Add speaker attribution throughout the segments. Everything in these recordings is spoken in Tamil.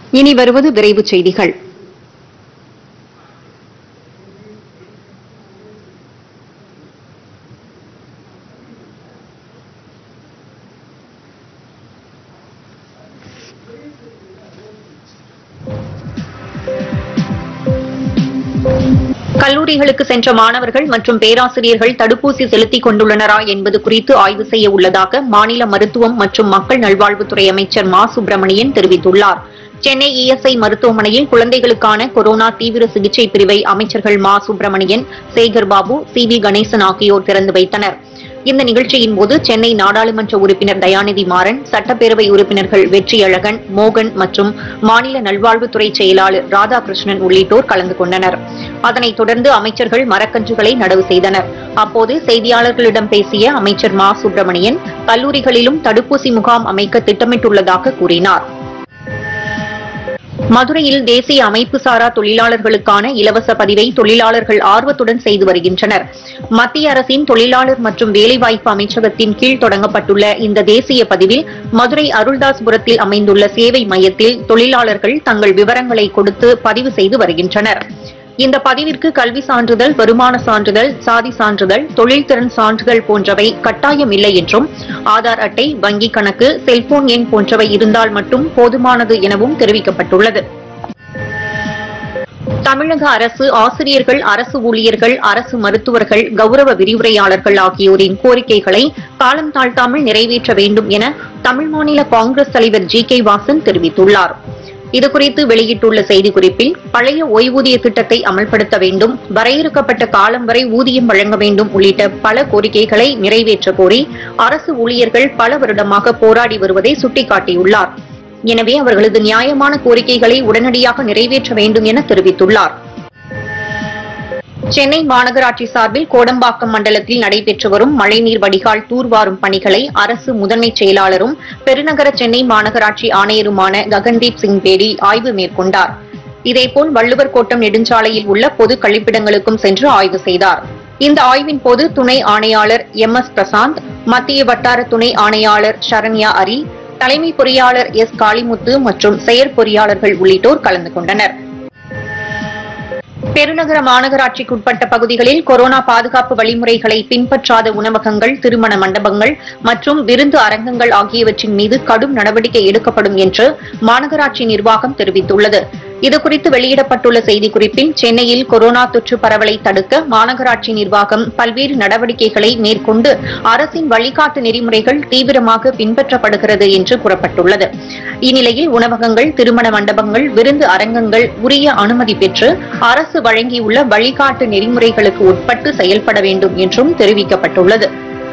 Speaker 1: இனி வருவது விரைவுச் செய்திகள் கல்லூரிகளுக்கு சென்ற மாணவர்கள் மற்றும் பேராசிரியர்கள் தடுப்பூசி செலுத்திக் கொண்டுள்ளனரா என்பது குறித்து ஆய்வு செய்ய உள்ளதாக மாநில மருத்துவம் மற்றும் மக்கள் நல்வாழ்வுத்துறை அமைச்சர் மா சுப்பிரமணியன் தெரிவித்துள்ளார் சென்னை இஎஸ்ஐ மருத்துவமனையில் குழந்தைகளுக்கான கொரோனா தீவிர சிகிச்சை பிரிவை அமைச்சர்கள் மா சுப்பிரமணியன் சேகர் பாபு சி வி கணேசன் ஆகியோர் திறந்து வைத்தனர் இந்த நிகழ்ச்சியின் போது சென்னை நாடாளுமன்ற உறுப்பினர் தயாநிதி மாறன் சட்டப்பேரவை உறுப்பினர்கள் வெற்றியழகன் மோகன் மற்றும் மாநில நல்வாழ்வுத்துறை செயலாளர் ராதாகிருஷ்ணன் உள்ளிட்டோர் கலந்து கொண்டனர் அதனைத் தொடர்ந்து அமைச்சர்கள் மரக்கன்றுகளை நடவு செய்தனர் அப்போது செய்தியாளர்களிடம் பேசிய அமைச்சர் மா சுப்பிரமணியன் கல்லூரிகளிலும் தடுப்பூசி முகாம் அமைக்க திட்டமிட்டுள்ளதாக கூறினார் மதுரையில் தேசிய அமைப்பு சாரா தொழிலாளர்களுக்கான இலவச பதிவை தொழிலாளர்கள் ஆர்வத்துடன் செய்து வருகின்றனர் மத்திய அரசின் தொழிலாளர் மற்றும் வேலைவாய்ப்பு அமைச்சகத்தின் கீழ் தொடங்கப்பட்டுள்ள இந்த தேசிய பதிவில் மதுரை அருள்தாஸ்புரத்தில் அமைந்துள்ள சேவை மையத்தில் தொழிலாளர்கள் தங்கள் விவரங்களை கொடுத்து பதிவு செய்து வருகின்றனர் இந்த பதிவிற்கு கல்வி சான்றிதழ் வருமான சான்றிதழ் சாதி சான்றிதழ் தொழில்திறன் சான்றிதழ் போன்றவை கட்டாயம் இல்லை என்றும் ஆதார் அட்டை வங்கிக் கணக்கு செல்போன் எண் போன்றவை இருந்தால் மட்டும் போதுமானது எனவும் தெரிவிக்கப்பட்டுள்ளது தமிழக அரசு ஆசிரியர்கள் அரசு ஊழியர்கள் அரசு மருத்துவர்கள் கௌரவ விரிவுரையாளர்கள் ஆகியோரின் கோரிக்கைகளை காலம் தாழ்த்தாமல் நிறைவேற்ற வேண்டும் என தமிழ் மாநில காங்கிரஸ் தலைவர் ஜி கே வாசன் தெரிவித்துள்ளார் இதுகுறித்து வெளியிட்டுள்ள செய்திக்குறிப்பில் பழைய ஓய்வூதிய திட்டத்தை அமல்படுத்த வேண்டும் வரையறுக்கப்பட்ட காலம் வரை ஊதியம் வழங்க வேண்டும் உள்ளிட்ட பல கோரிக்கைகளை நிறைவேற்ற கோரி அரசு ஊழியர்கள் பல வருடமாக போராடி வருவதை சுட்டிக்காட்டியுள்ளார் எனவே அவர்களது நியாயமான கோரிக்கைகளை உடனடியாக நிறைவேற்ற வேண்டும் என தெரிவித்துள்ளார் சென்னை மாநகராட்சி சார்பில் கோடம்பாக்கம் மண்டலத்தில் நடைபெற்று வரும் மழைநீர் வடிகால் தூர்வாரும் பணிகளை அரசு முதன்மைச் செயலாளரும் பெருநகர சென்னை மாநகராட்சி ஆணையருமான ககன்தீப் சிங் பேடி ஆய்வு மேற்கொண்டார் இதேபோல் வள்ளுவர் கோட்டம் நெடுஞ்சாலையில் உள்ள பொது கழிப்பிடங்களுக்கும் சென்று ஆய்வு செய்தார் இந்த ஆய்வின் போது துணை ஆணையாளர் எம் எஸ் பிரசாந்த் மத்திய வட்டார துணை ஆணையாளர் சரண்யா அரி தலைமை பொறியாளர் எஸ் காளிமுத்து மற்றும் செயற்பொறியாளர்கள் உள்ளிட்டோர் கலந்து கொண்டனர் பெருநகர மாநகராட்சிக்குட்பட்ட பகுதிகளில் கொரோனா பாதுகாப்பு வழிமுறைகளை பின்பற்றாத உணவகங்கள் திருமண மண்டபங்கள் மற்றும் விருந்து அரங்கங்கள் ஆகியவற்றின் மீது கடும் நடவடிக்கை எடுக்கப்படும் என்று மாநகராட்சி நிர்வாகம் தெரிவித்துள்ளது இதுகுறித்து வெளியிடப்பட்டுள்ள செய்திக்குறிப்பில் சென்னையில் கொரோனா தொற்று பரவலை தடுக்க மாநகராட்சி நிர்வாகம் பல்வேறு நடவடிக்கைகளை மேற்கொண்டு அரசின் வழிகாட்டு நெறிமுறைகள் தீவிரமாக பின்பற்றப்படுகிறது என்று கூறப்பட்டுள்ளது இந்நிலையில் உணவகங்கள் திருமண மண்டபங்கள் விருந்து அரங்கங்கள் உரிய அனுமதி பெற்று அரசு வழங்கியுள்ள வழிகாட்டு நெறிமுறைகளுக்கு உட்பட்டு செயல்பட வேண்டும் என்றும் தெரிவிக்கப்பட்டுள்ளது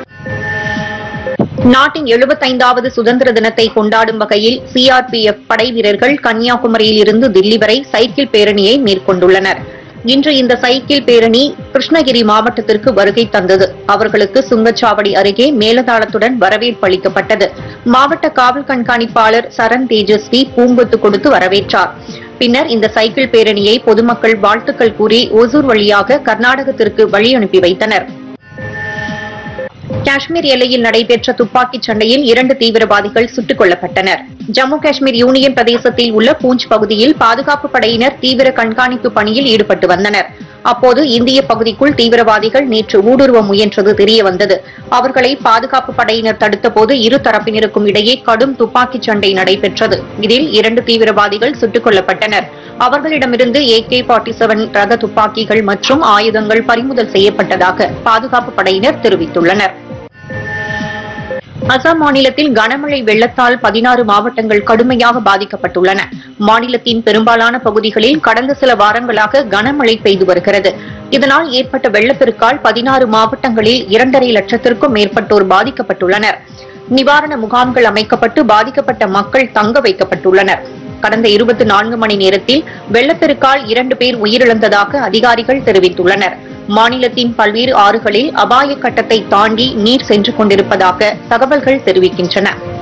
Speaker 1: நாட்டின் எழுபத்தைந்தாவது சுதந்திர தினத்தை கொண்டாடும் வகையில் சிஆர்பிஎஃப் படை வீரர்கள் கன்னியாகுமரியில் இருந்து தில்லி வரை சைக்கிள் பேரணியை மேற்கொண்டுள்ளனர் இன்று இந்த சைக்கிள் பேரணி கிருஷ்ணகிரி மாவட்டத்திற்கு வருகை தந்தது அவர்களுக்கு சுங்கச்சாவடி அருகே மேலதாளத்துடன் வரவேற்பு அளிக்கப்பட்டது மாவட்ட காவல் கண்காணிப்பாளர் சரண் தேஜஸ்வி பூங்கொத்து கொடுத்து வரவேற்றார் பின்னர் இந்த சைக்கிள் பேரணியை பொதுமக்கள் வாழ்த்துக்கள் கூறி ஓசூர் வழியாக கர்நாடகத்திற்கு வழி அனுப்பி வைத்தனர் காஷ்மீர் எல்லையில் நடைபெற்ற துப்பாக்கிச் சண்டையில் இரண்டு தீவிரவாதிகள் சுட்டுக் கொல்லப்பட்டனர் ஜம்மு காஷ்மீர் யூனியன் பிரதேசத்தில் உள்ள பூஞ்ச் பகுதியில் பாதுகாப்பு படையினர் தீவிர கண்காணிப்பு பணியில் ஈடுபட்டு வந்தனர் அப்போது இந்திய பகுதிக்குள் தீவிரவாதிகள் நேற்று ஊடுருவ முயன்றது தெரியவந்தது அவர்களை பாதுகாப்பு படையினர் தடுத்தபோது இரு தரப்பினருக்கும் இடையே கடும் துப்பாக்கிச் சண்டை நடைபெற்றது இதில் இரண்டு தீவிரவாதிகள் சுட்டுக் கொல்லப்பட்டனர் அவர்களிடமிருந்து ஏகே ஃபார்ட்டி செவன் ரக துப்பாக்கிகள் மற்றும் ஆயுதங்கள் பறிமுதல் செய்யப்பட்டதாக பாதுகாப்பு படையினர் தெரிவித்துள்ளனர் அசாம் மாநிலத்தில் கனமழை வெள்ளத்தால் பதினாறு மாவட்டங்கள் கடுமையாக பாதிக்கப்பட்டுள்ளன மாநிலத்தின் பெரும்பாலான பகுதிகளில் கடந்த சில வாரங்களாக கனமழை பெய்து வருகிறது இதனால் ஏற்பட்ட வெள்ளப்பெருக்கால் பதினாறு மாவட்டங்களில் இரண்டரை லட்சத்திற்கும் மேற்பட்டோர் பாதிக்கப்பட்டுள்ளனர் நிவாரண முகாம்கள் அமைக்கப்பட்டு பாதிக்கப்பட்ட மக்கள் தங்க வைக்கப்பட்டுள்ளனர் கடந்த இருபத்தி நான்கு மணி நேரத்தில் வெள்ளப்பெருக்கால் இரண்டு பேர் உயிரிழந்ததாக அதிகாரிகள் தெரிவித்துள்ளனர் மாநிலத்தின் பல்வேறு ஆறுகளில் அபாய கட்டத்தை தாண்டி நீர் சென்று கொண்டிருப்பதாக தகவல்கள் தெரிவிக்கின்றன